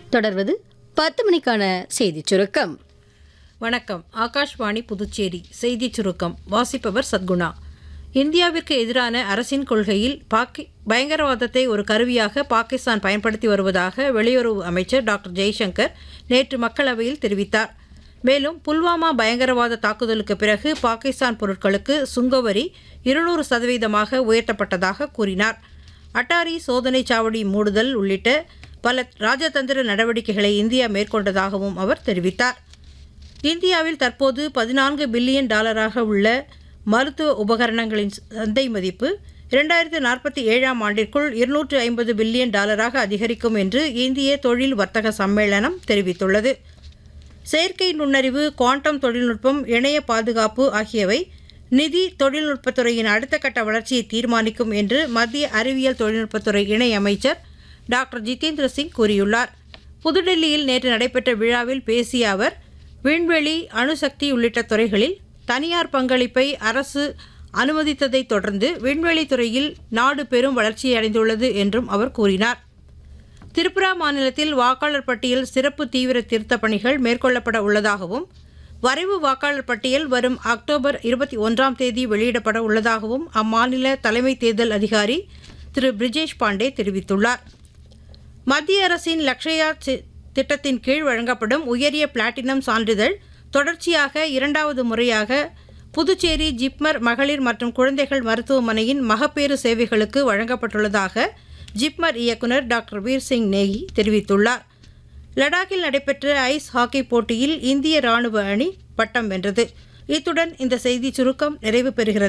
தொடர்வது பத்து மணிக்கான செய்திச் சுருக்கம் வணக்கம் ஆகாஷ்வாணி புதுச்சேரி செய்திச் சுருக்கம் வாசிப்பவர் சத்குணா இந்தியாவிற்கு எதிரான அரசின் கொள்கையில் பாக்கி பயங்கரவாதத்தை ஒரு கருவியாக பாகிஸ்தான் பயன்படுத்தி வருவதாக வெளியுறவு அமைச்சர் டாக்டர் ஜெய்சங்கர் நேற்று மக்களவையில் தெரிவித்தார் மேலும் புல்வாமா பயங்கரவாத தாக்குதலுக்கு பிறகு பாகிஸ்தான் பொருட்களுக்கு சுங்கவரி இருநூறு சதவீதமாக உயர்த்தப்பட்டதாக கூறினார் அட்டாரி சோதனை சாவடி மூடுதல் உள்ளிட்ட பல ராஜதந்திர நடவடிக்கைகளை இந்தியா மேற்கொண்டதாகவும் அவர் தெரிவித்தார் இந்தியாவில் தற்போது பதினான்கு பில்லியன் டாலராக உள்ள மருத்துவ உபகரணங்களின் சந்தை மதிப்பு இரண்டாயிரத்து நாற்பத்தி ஏழாம் ஆண்டிற்குள் இருநூற்று ஐம்பது பில்லியன் டாலராக அதிகரிக்கும் என்று இந்திய தொழில் வர்த்தக சம்மேளனம் தெரிவித்துள்ளது செயற்கை நுண்ணறிவு குவாண்டம் தொழில்நுட்பம் இணைய பாதுகாப்பு ஆகியவை நிதி தொழில்நுட்பத்துறையின் அடுத்த கட்ட வளர்ச்சியை தீர்மானிக்கும் என்று மத்திய அறிவியல் தொழில்நுட்பத்துறை இணை அமைச்சர் டாக்டர் ஜிதேந்திர சிங் கூறியுள்ளார் புதுடெல்லியில் நேற்று நடைபெற்ற விழாவில் பேசிய அவர் விண்வெளி அணுசக்தி உள்ளிட்ட துறைகளில் தனியார் பங்களிப்பை அரசு அனுமதித்ததைத் தொடர்ந்து விண்வெளி துறையில் நாடு பெரும் வளர்ச்சியை அடைந்துள்ளது என்றும் அவர் கூறினார் திரிபுரா மாநிலத்தில் வாக்காளர் பட்டியல் சிறப்பு தீவிர திருத்தப் பணிகள் மேற்கொள்ளப்பட உள்ளதாகவும் வரைவு வாக்காளர் பட்டியல் வரும் அக்டோபர் இருபத்தி ஒன்றாம் தேதி வெளியிடப்பட உள்ளதாகவும் அம்மாநில தலைமை தேர்தல் அதிகாரி திரு பிரிஜேஷ் பாண்டே தெரிவித்துள்ளார் மத்திய அரசின் லக்ஷயா சி- திட்டத்தின் கீழ் வழங்கப்படும் உயரிய பிளாட்டினம் சான்றிதழ் தொடர்ச்சியாக இரண்டாவது முறையாக புதுச்சேரி ஜிப்மர் மகளிர் மற்றும் குழந்தைகள் மருத்துவமனையின் மகப்பேறு சேவைகளுக்கு வழங்கப்பட்டுள்ளதாக ஜிப்மர் இயக்குனர் டாக்டர் வீர் சிங் நேகி தெரிவித்துள்ளார் லடாக்கில் நடைபெற்ற ஐஸ் ஹாக்கி போட்டியில் இந்திய ராணுவ அணி பட்டம் வென்றது இத்துடன் இந்த செய்தி சுருக்கம் நிறைவு பெறுகிறது